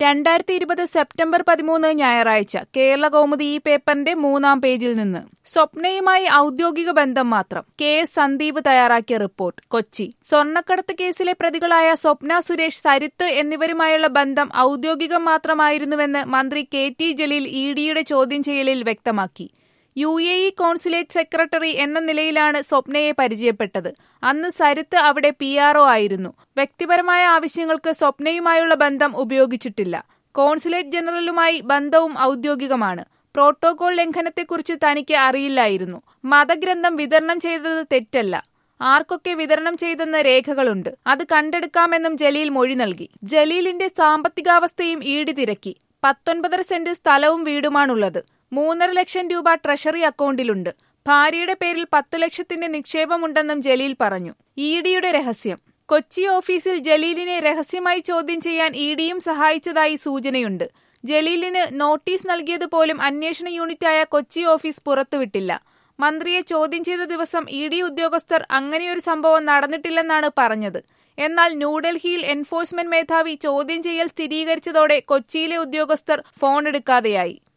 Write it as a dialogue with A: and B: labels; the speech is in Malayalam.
A: രണ്ടായിരത്തി ഇരുപത് സെപ്റ്റംബർ പതിമൂന്ന് ഞായറാഴ്ച കേരള കൗമുദി ഈ പേപ്പറിന്റെ മൂന്നാം പേജിൽ നിന്ന് സ്വപ്നയുമായി ഔദ്യോഗിക ബന്ധം മാത്രം കെ എസ് സന്ദീപ് തയ്യാറാക്കിയ റിപ്പോർട്ട് കൊച്ചി സ്വർണ്ണക്കടത്ത് കേസിലെ പ്രതികളായ സ്വപ്ന സുരേഷ് സരിത്ത് എന്നിവരുമായുള്ള ബന്ധം ഔദ്യോഗികം മാത്രമായിരുന്നുവെന്ന് മന്ത്രി കെ ടി ജലീൽ ഇ ഡിയുടെ ചോദ്യം ചെയ്യലിൽ വ്യക്തമാക്കി U A E consulate secretary എന്ന നിലയിലാണ് സ്വപ്നയെ പരിചയപ്പെട്ടത് അന്ന് സരിത്ത് അവിടെ പി ആർ ഒ ആയിരുന്നു വ്യക്തിപരമായ ആവശ്യങ്ങൾക്ക് സ്വപ്നയുമായുള്ള ബന്ധം ഉപയോഗിച്ചിട്ടില്ല കോൺസുലേറ്റ് ജനറലുമായി ബന്ധവും ഔദ്യോഗികമാണ് പ്രോട്ടോകോൾ ലംഘനത്തെക്കുറിച്ച് തനിക്ക് അറിയില്ലായിരുന്നു മതഗ്രന്ഥം വിതരണം ചെയ്തത് തെറ്റല്ല ആർക്കൊക്കെ വിതരണം ചെയ്തെന്ന് രേഖകളുണ്ട് അത് കണ്ടെടുക്കാമെന്നും ജലീൽ മൊഴി നൽകി ജലീലിന്റെ സാമ്പത്തികാവസ്ഥയും ഈടി തിരക്കി പത്തൊൻപതര സെന്റ് സ്ഥലവും വീടുമാണുള്ളത് മൂന്നര ലക്ഷം രൂപ ട്രഷറി അക്കൗണ്ടിലുണ്ട് ഭാര്യയുടെ പേരിൽ പത്തു ലക്ഷത്തിന്റെ നിക്ഷേപമുണ്ടെന്നും ജലീൽ പറഞ്ഞു ഇ ഡിയുടെ രഹസ്യം കൊച്ചി ഓഫീസിൽ ജലീലിനെ രഹസ്യമായി ചോദ്യം ചെയ്യാൻ ഇ ഡിയും സഹായിച്ചതായി സൂചനയുണ്ട് ജലീലിന് നോട്ടീസ് നൽകിയതുപോലും അന്വേഷണ യൂണിറ്റായ കൊച്ചി ഓഫീസ് പുറത്തുവിട്ടില്ല മന്ത്രിയെ ചോദ്യം ചെയ്ത ദിവസം ഇ ഡി ഉദ്യോഗസ്ഥർ അങ്ങനെയൊരു സംഭവം നടന്നിട്ടില്ലെന്നാണ് പറഞ്ഞത് എന്നാൽ ന്യൂഡൽഹിയിൽ എൻഫോഴ്സ്മെന്റ് മേധാവി ചോദ്യം ചെയ്യൽ സ്ഥിരീകരിച്ചതോടെ കൊച്ചിയിലെ ഉദ്യോഗസ്ഥർ ഫോൺ എടുക്കാതെയായി